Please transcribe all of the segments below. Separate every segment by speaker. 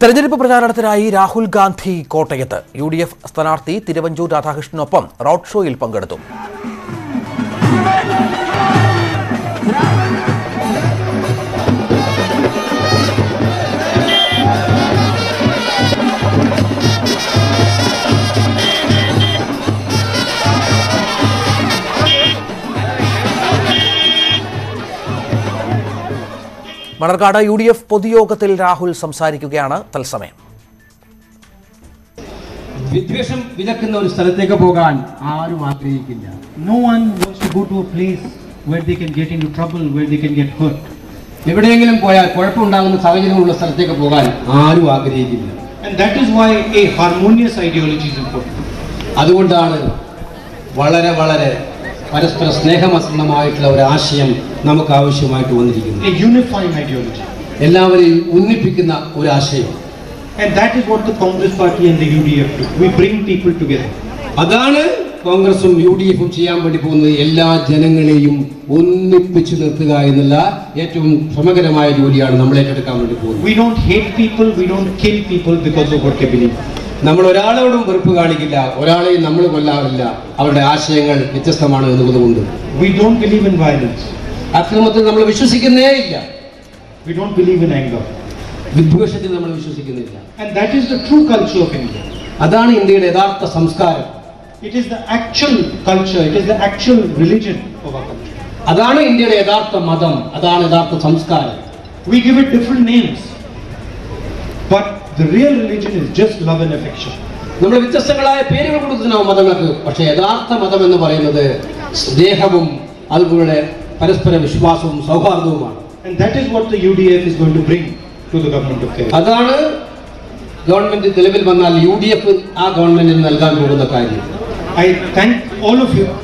Speaker 1: തെരഞ്ഞെടുപ്പ് പ്രചാരണത്തിനായി രാഹുൽ ഗാന്ധി കോട്ടയത്ത് യു ഡി എഫ് സ്ഥാനാർത്ഥി തിരുവഞ്ചൂർ രാധാകൃഷ്ണനൊപ്പം റോഡ് ഷോയിൽ പങ്കെടുത്തു മണർക്കാട് യു ഡി എഫ് പൊതുയോഗത്തിൽ രാഹുൽ സംസാരിക്കുകയാണ് തത്സമയം
Speaker 2: വിദ്വേഷം വിലക്കുന്ന ഒരു സ്ഥലത്തേക്ക് പോകാൻ ആരും ആഗ്രഹിക്കില്ല
Speaker 3: No one wants to go to a place where they can get into trouble, where they can get hurt.
Speaker 2: എവിടെയെങ്കിലും പോയാൽ കുഴപ്പമുണ്ടാകുന്ന സാഹചര്യമുള്ള സ്ഥലത്തേക്ക് പോകാൻ ആരും ആഗ്രഹിക്കില്ല
Speaker 3: And that is why a harmonious ideology is important.
Speaker 2: അതുകൊണ്ടാണ് വളരെ വളരെ പരസ്പര സ്നേഹമസൃണമായിട്ടുള്ള ഒരു ആശയം നമുക്ക് ആവശ്യമായിട്ട് വന്നിരിക്കുന്നത്
Speaker 3: A unifying ideology.
Speaker 2: എല്ലാവരെയും ഒന്നിപ്പിക്കുന്ന ഒരു ആശയം
Speaker 3: And that is what the Congress party and the UDF do. We bring people together.
Speaker 2: അതാണ് കോൺഗ്രസും യു ഡി എഫും ചെയ്യാൻ വേണ്ടി പോകുന്നത് എല്ലാ ജനങ്ങളെയും ഒന്നിപ്പിച്ച് നിർത്തുക എന്നുള്ള ഏറ്റവും ശ്രമകരമായ ജോലിയാണ് നമ്മൾ ഏറ്റെടുക്കാൻ വേണ്ടി പോകുന്നത്
Speaker 3: We don't hate people, we don't kill people because of what they believe.
Speaker 2: നമ്മൾ ഒരാളോടും വെറുപ്പ് കാണിക്കില്ല ഒരാളെയും നമ്മൾ കൊല്ലാറില്ല അവരുടെ ആശയങ്ങൾ വ്യത്യസ്തമാണ് എന്നതുകൊണ്ട്
Speaker 3: We don't believe in violence.
Speaker 2: അക്രമത്തിൽ നമ്മൾ വിശ്വസിക്കുന്നേ ഇല്ല
Speaker 3: We don't believe in anger.
Speaker 2: വിദ്വേഷത്തിൽ നമ്മൾ വിശ്വസിക്കുന്നില്ല
Speaker 3: And that is the true culture of India.
Speaker 2: അതാണ് ഇന്ത്യയുടെ യഥാർത്ഥ സംസ്കാരം
Speaker 3: It is the actual culture, it is the actual religion of our country.
Speaker 2: അതാണ് ഇന്ത്യയുടെ യഥാർത്ഥ മതം അതാണ് യഥാർത്ഥ സംസ്കാരം
Speaker 3: We give it different names. But the real religion is just love and affection.
Speaker 2: നമ്മൾ വ്യത്യസ്തങ്ങളായ പേരുകൾ കൊടുക്കുന്നുണ്ടാവും മതങ്ങൾക്ക് പക്ഷേ യഥാർത്ഥ മതം എന്ന് പറയുന്നത് സ്നേഹവും അതുപോലെ പരസ്പര വിശ്വാസവും സൗഹാർദ്ദവുമാണ്
Speaker 3: And that is what the UDF is going to bring to the government of Kerala.
Speaker 2: അതാണ് ഗവൺമെന്റ് നിലവിൽ വന്നാൽ യു ഡി എഫ് ആ ഗവൺമെന്റിന് നൽകാൻ പോകുന്ന കാര്യം
Speaker 3: I thank all of you.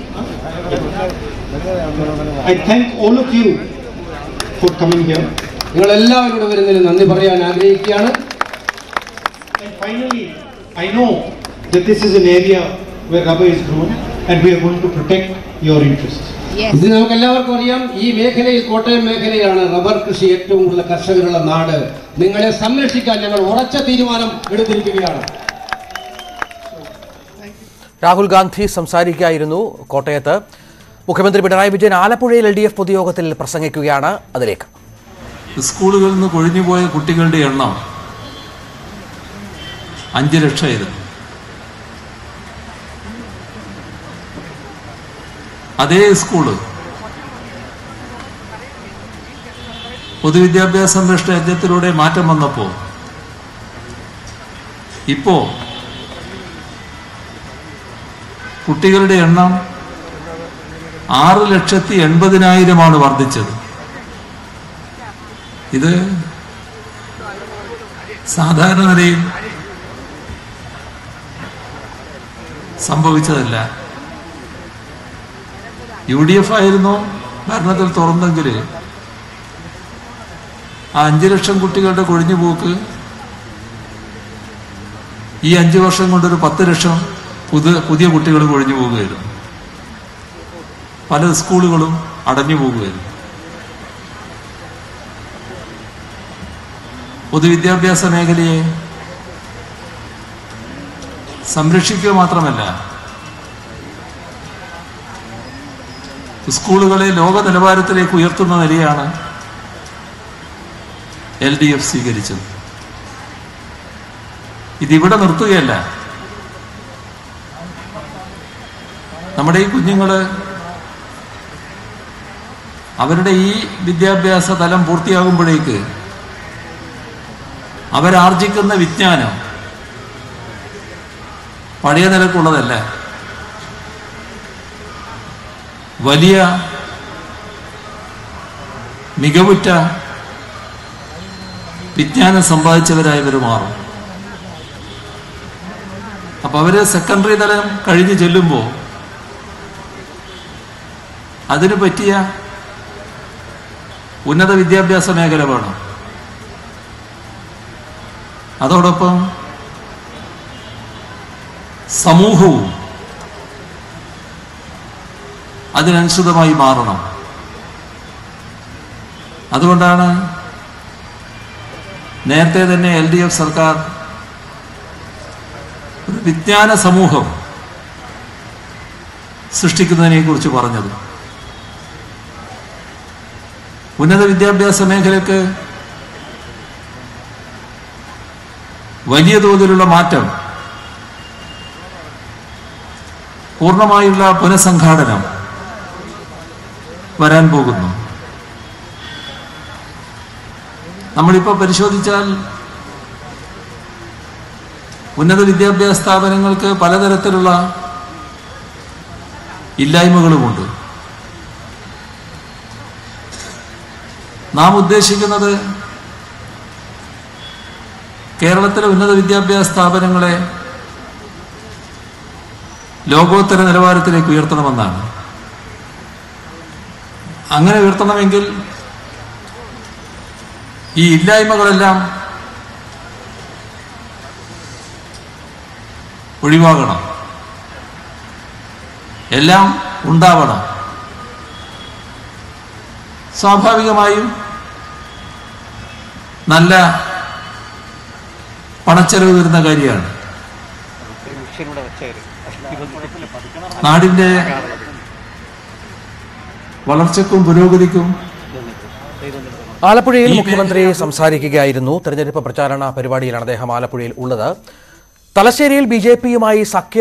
Speaker 3: I thank all of you for coming here.
Speaker 2: നിങ്ങൾ എല്ലാവരും ഇവിടെ വരുന്നതിന് നന്ദി പറയാൻ ആഗ്രഹിക്കുകയാണ്
Speaker 3: And finally, I know that this is an area where rubber is grown and we are going to protect your interests.
Speaker 2: ഇത് നമുക്ക് എല്ലാവർക്കും അറിയാം ഈ മേഖലയിൽ കോട്ടയം മേഖലയിലാണ് റബ്ബർ കൃഷി ഏറ്റവും കൂടുതൽ കർഷകരുള്ള നാട് നിങ്ങളെ സംരക്ഷിക്കാൻ ഞങ്ങൾ ഉറച്ച തീരുമാനം എടുത്തിരിക്കുകയാണ്
Speaker 1: രാഹുൽ ഗാന്ധി സംസാരിക്കുകയായിരുന്നു കോട്ടയത്ത് മുഖ്യമന്ത്രി പിണറായി വിജയൻ ആലപ്പുഴയിൽ എൽ ഡി എഫ് പൊതുയോഗത്തിൽ പ്രസംഗിക്കുകയാണ് അതിലേക്ക്
Speaker 4: സ്കൂളുകളിൽ നിന്ന് കൊഴിഞ്ഞുപോയ കുട്ടികളുടെ എണ്ണം അഞ്ച് ലക്ഷം ഇത് അതേ സ്കൂള് പൊതുവിദ്യാഭ്യാസ സംരക്ഷണ യജ്ഞത്തിലൂടെ മാറ്റം വന്നപ്പോ ഇപ്പോ കുട്ടികളുടെ എണ്ണം ആറ് ലക്ഷത്തി എൺപതിനായിരമാണ് വർദ്ധിച്ചത് ഇത് സാധാരണ നിലയിൽ സംഭവിച്ചതല്ല യു ഡി എഫ് ആയിരുന്നു ഭരണത്തിൽ തുറന്നെങ്കിൽ ആ അഞ്ചു ലക്ഷം കുട്ടികളുടെ കൊഴിഞ്ഞുപോക്ക് ഈ അഞ്ചു വർഷം കൊണ്ടൊരു പത്ത് ലക്ഷം പുതിയ പുതിയ കുട്ടികൾ കൊഴിഞ്ഞു പോകുകയായിരുന്നു പല സ്കൂളുകളും അടഞ്ഞു പോകുകയായിരുന്നു പൊതുവിദ്യാഭ്യാസ മേഖലയെ സംരക്ഷിക്കുക മാത്രമല്ല സ്കൂളുകളെ ലോക നിലവാരത്തിലേക്ക് ഉയർത്തുന്ന നിലയാണ് എൽ ഡി എഫ് സ്വീകരിച്ചത് ഇതിവിടെ നിർത്തുകയല്ല നമ്മുടെ ഈ കുഞ്ഞുങ്ങള് അവരുടെ ഈ വിദ്യാഭ്യാസ തലം പൂർത്തിയാകുമ്പോഴേക്ക് അവരാർജിക്കുന്ന വിജ്ഞാനം പഴയ നിലക്കുള്ളതല്ല വലിയ മികവുറ്റ വിജ്ഞാനം സമ്പാദിച്ചവരായി ഇവർ മാറും അപ്പൊ അവര് സെക്കൻഡറി തലം കഴിഞ്ഞ് ചെല്ലുമ്പോൾ അതിന് പറ്റിയ ഉന്നത വിദ്യാഭ്യാസ മേഖല വേണം അതോടൊപ്പം സമൂഹവും അതിനനുസൃതമായി മാറണം അതുകൊണ്ടാണ് നേരത്തെ തന്നെ എൽ ഡി എഫ് സർക്കാർ ഒരു വിജ്ഞാന സമൂഹം സൃഷ്ടിക്കുന്നതിനെ കുറിച്ച് പറഞ്ഞത് ഉന്നത വിദ്യാഭ്യാസ മേഖലയ്ക്ക് വലിയ തോതിലുള്ള മാറ്റം പൂർണ്ണമായുള്ള പുനഃസംഘാടനം വരാൻ പോകുന്നു നമ്മളിപ്പോൾ പരിശോധിച്ചാൽ ഉന്നത വിദ്യാഭ്യാസ സ്ഥാപനങ്ങൾക്ക് പലതരത്തിലുള്ള ഇല്ലായ്മകളുമുണ്ട് നാം ഉദ്ദേശിക്കുന്നത് കേരളത്തിലെ ഉന്നത വിദ്യാഭ്യാസ സ്ഥാപനങ്ങളെ ലോകോത്തര നിലവാരത്തിലേക്ക് ഉയർത്തണമെന്നാണ് അങ്ങനെ ഉയർത്തണമെങ്കിൽ ഈ ഇല്ലായ്മകളെല്ലാം ഒഴിവാകണം എല്ലാം ഉണ്ടാവണം സ്വാഭാവികമായും നല്ല പണച്ചെലവ് വരുന്ന കാര്യമാണ് നാടിന്റെ വളർച്ചക്കും പുരോഗതിക്കും
Speaker 1: ആലപ്പുഴയിൽ മുഖ്യമന്ത്രി സംസാരിക്കുകയായിരുന്നു തെരഞ്ഞെടുപ്പ് പ്രചാരണ പരിപാടിയിലാണ് അദ്ദേഹം ആലപ്പുഴയിൽ ഉള്ളത് തലശ്ശേരിയിൽ ബി ജെ പിയുമായി സഖ്യ